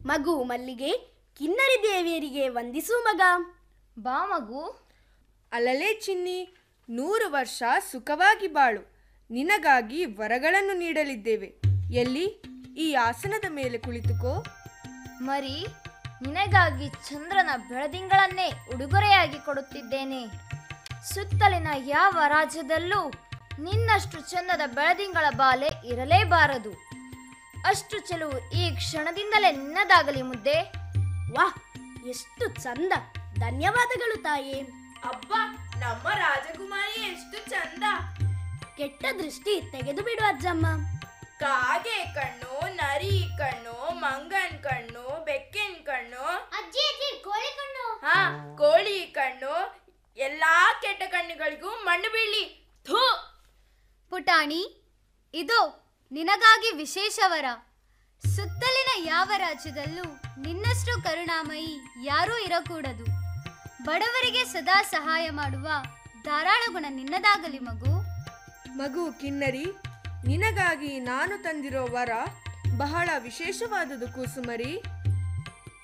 ಮಗು ಮಲ್ಲಿಗೆ ಕಿನ್ನರಿ ದೇವಿಯರಿಗೆ ವಂದಿಸು ಮಗ ಬಾ ಮಗು ಅಲಲೇ ಚಿನ್ನಿ ನೂರು ವರ್ಷ ಸುಖವಾಗಿ ಬಾಳು ನಿನಗಾಗಿ ವರಗಳನ್ನು ನೀಡಲಿದ್ದೇವೆ ಎಲ್ಲಿ ಈ ಆಸನದ ಮೇಲೆ ಕುಳಿತುಕೋ ಮರಿ ನಿನಗಾಗಿ ಚಂದ್ರನ ಬೆಳದಿಂಗಳನ್ನೇ ಉಡುಗೊರೆಯಾಗಿ ಕೊಡುತ್ತಿದ್ದೇನೆ ಸುತ್ತಲಿನ ಯಾವ ರಾಜ್ಯದಲ್ಲೂ ನಿನ್ನಷ್ಟು ಚಂದದ ಬೆಳದಿಂಗಳ ಬಾಲೆ ಇರಲೇಬಾರದು ಅಷ್ಟು ಚೆಲುವು ಈ ಕ್ಷಣದಿಂದಲೇ ನಿನ್ನದಾಗಲಿ ಮುದ್ದೆ ವಾಹ್ ಎಷ್ಟು ಚಂದ ಧನ್ಯವಾದಗಳು ತಾಯೇ ಅಬ್ಬ ನಮ್ಮ ರಾಜಕುಮಾರಿ ಎಷ್ಟು ಚಂದ ಕೆಟ್ಟ ದೃಷ್ಟಿ ತೆಗೆದು ಬಿಡು ಅಜ್ಜಮ್ಮ ಕಾಗೆ ಕಣ್ಣು ನರಿ ಕಣ್ಣು ಮಂಗನ್ ಕಣ್ಣು ಬೆಕ್ಕಿನ ಕಣ್ಣು ಅಜ್ಜಿ ಅಜ್ಜಿ ಕೋಳಿ ಕಣ್ಣು ಹಾ ಕೋಳಿ ಕಣ್ಣು ಎಲ್ಲಾ ಕೆಟ್ಟ ಕಣ್ಣುಗಳಿಗೂ ಮಣ್ಣು ಬೀಳಿ ಥೂ ಪುಟಾಣಿ ಇದು ನಿನಗಾಗಿ ವಿಶೇಷ ವರ ಸುತ್ತಲಿನ ಯಾವ ರಾಜ್ಯದಲ್ಲೂ ನಿನ್ನಷ್ಟು ಕರುಣಾಮಯಿ ಯಾರೂ ಇರಕೂಡದು ಬಡವರಿಗೆ ಸದಾ ಸಹಾಯ ಮಾಡುವ ಧಾರಾಳ ಗುಣ ನಿನ್ನದಾಗಲಿ ಮಗು ಮಗು ಕಿನ್ನರಿ ನಿನಗಾಗಿ ನಾನು ತಂದಿರೋ ವರ ಬಹಳ ವಿಶೇಷವಾದುದು ಕೂಸುಮರಿ